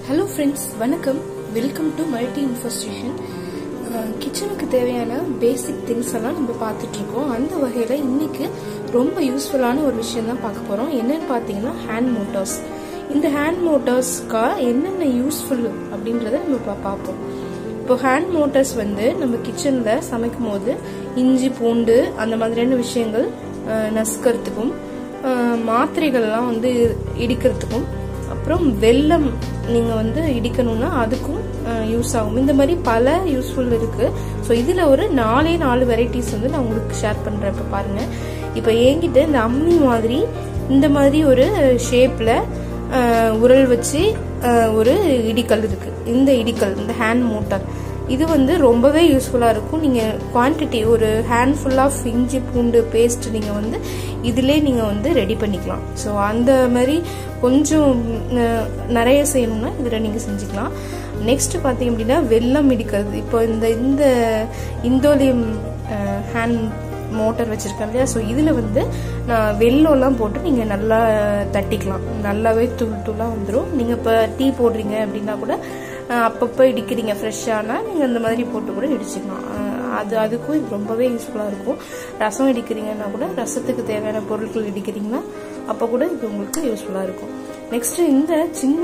hello friends வணக்கம் welcome to multi infestation கிச்சனுக்கு தேவையான பேசிக் திங்ஸ் எல்லாம் நம்ம பார்த்துட்டு இருக்கோம் அந்த வகையில் இன்னைக்கு ரொம்ப யூஸ்ஃபுல்லான ஒரு விஷயம் தான் பார்க்க போகிறோம் என்னன்னு பார்த்தீங்கன்னா ஹேண்ட் மோட்டார்ஸ் இந்த ஹேண்ட் மோட்டார்ஸ்க்கா என்னென்ன யூஸ்ஃபுல் அப்படின்றத நம்ம இப்போ பார்ப்போம் இப்போ ஹேண்ட் மோட்டார்ஸ் வந்து நம்ம கிச்சனில் சமைக்கும் போது இஞ்சி பூண்டு அந்த மாதிரியான விஷயங்கள் அஹ், நசுக்கிறதுக்கும் அஹ், மாத்திரைகள்லாம் வந்து இடிக்கிறதுக்கும் அப்புறம் வெல்லம் நீங்கள் வந்து இடிக்கணும்னா அதுக்கும் யூஸ் ஆகும் இந்த மாதிரி பல யூஸ்ஃபுல் இருக்கு ஸோ இதில் ஒரு நாலே நாலு வெரைட்டிஸ் வந்து நான் உங்களுக்கு ஷேர் பண்ணுறேன் இப்போ பாருங்க இப்போ என்கிட்ட இந்த அம்மி மாதிரி இந்த மாதிரி ஒரு ஷேப்பில் உரல் வச்சு அஹ், ஒரு இடிக்கல் இருக்கு இந்த இடிக்கல் இந்த ஹேண்ட் மோட்டார் இது வந்து ரொம்பவே யூஸ்ஃபுல்லாக இருக்கும் நீங்கள் குவான்டிட்டி ஒரு ஹேண்ட் ஃபுல் ஆஃப் இஞ்சி பூண்டு பேஸ்ட் நீங்கள் வந்து இதிலே நீங்கள் வந்து ரெடி பண்ணிக்கலாம் ஸோ அந்த மாதிரி கொஞ்சம் அஹ், நிறைய செய்யணும்னா இதில் நீங்கள் செஞ்சுக்கலாம் நெக்ஸ்ட் பார்த்தீங்க அப்படின்னா வெல்லம் இடிக்கிறது இப்போ இந்த இந்த இந்தோலியம் ஹேண்ட் மோட்டார் வச்சிருக்கேன் இல்லையா ஸோ இதில் வந்து நான் வெல்லம்லாம் போட்டு நீங்கள் நல்லா தட்டிக்கலாம் நல்லாவே தூள் தூளாக வந்துடும் நீங்கள் இப்போ டீ போடுறீங்க அப்படின்னா கூட அஹ், அப்பப்போ இடிக்கிறீங்க ஃப்ரெஷ்ஷானா நீங்கள் அந்த மாதிரி போட்டு கூட இடிச்சுக்கலாம் அஹ், அது அதுக்கும் இது ரொம்பவே யூஸ்ஃபுல்லாக இருக்கும் ரசம் இடிக்கிறீங்கன்னா கூட ரசத்துக்கு தேவையான பொருட்கள் இடிக்கிறீங்கன்னா அப்போ கூட இது உங்களுக்கு யூஸ்ஃபுல்லாக இருக்கும் நெக்ஸ்ட் இந்த சின்ன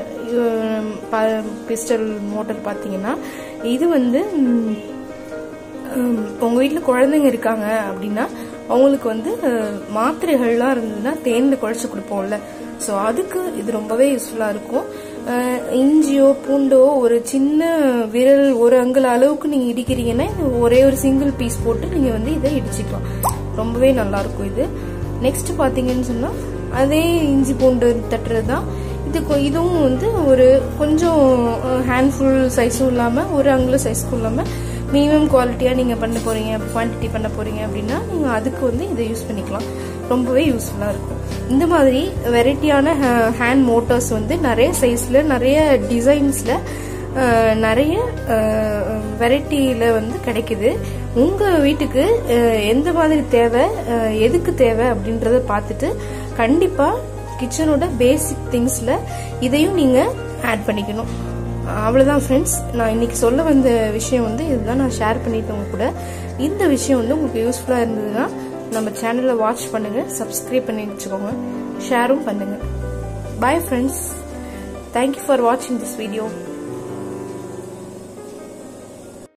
பிஸ்டல் மோட்டர் பார்த்தீங்கன்னா இது வந்து ம், ஹம், உங்க வீட்டில் குழந்தைங்க இருக்காங்க அப்படின்னா அவங்களுக்கு வந்து அஹ், மாத்திரைகள்லாம் இருந்ததுன்னா தேனில் குழச்சி கொடுப்போம்ல ஸோ அதுக்கு இது ரொம்பவே யூஸ்ஃபுல்லாக இருக்கும் அஹ், இஞ்சியோ பூண்டோ ஒரு சின்ன விரல் ஒரு அங்குல அளவுக்கு நீங்கள் இடிக்கிறீங்கன்னா இது ஒரே ஒரு சிங்கிள் பீஸ் போட்டு நீங்கள் வந்து இதை இடிச்சுக்கலாம் ரொம்பவே நல்லா இருக்கும் இது நெக்ஸ்ட் பார்த்தீங்கன்னு சொன்னால் அதே இஞ்சி பூண்டு தட்டுறது தான் இது கொ- இதுவும் வந்து ஒரு கொஞ்சம் ஹேண்ட்ஃபுல் சைஸும் இல்லாமல் ஒரு அங்குல சைஸ்க்கும் இல்லாமல் மினிமம் குவாலிட்டியாக நீங்கள் பண்ண போகிறீங்க குவான்டிட்டி பண்ண போகிறீங்க அப்படின்னா நீங்கள் அதுக்கு வந்து இதை யூஸ் பண்ணிக்கலாம் ரொம்பவே யூஸ்ஃபுல்லாக இருக்கும் இந்த மாதிரி வெரைட்டியான ஹேண்ட் மோட்டார்ஸ் வந்து நிறைய சைஸில் நிறைய டிசைன்ஸில் நிறைய வெரைட்டியில் வந்து கிடைக்குது உங்கள் வீட்டுக்கு அஹ், எந்த மாதிரி தேவை அஹ், எதுக்கு தேவை அப்படின்றத பார்த்துட்டு கண்டிப்பாக கிச்சனோட பேசிக் திங்ஸில் இதையும் நீங்கள் ஆட் பண்ணிக்கணும் அவ்வளோதான் ஃப்ரெண்ட்ஸ் நான் இன்னைக்கு சொல்ல வந்த விஷயம் வந்து இதுதான் நான் ஷேர் பண்ணிட்டேன் உங்க கூட இந்த விஷயம் வந்து உங்களுக்கு யூஸ்ஃபுல்லாக இருந்ததுன்னா நம்ம சேனலை வாட்ச் பண்ணுங்க சப்ஸ்கிரைப் பண்ணி வச்சுக்கோங்க ஷேரும் பண்ணுங்க பாய் ஃப்ரெண்ட்ஸ் தேங்க்யூ ஃபார் வாட்சிங் திஸ் வீடியோ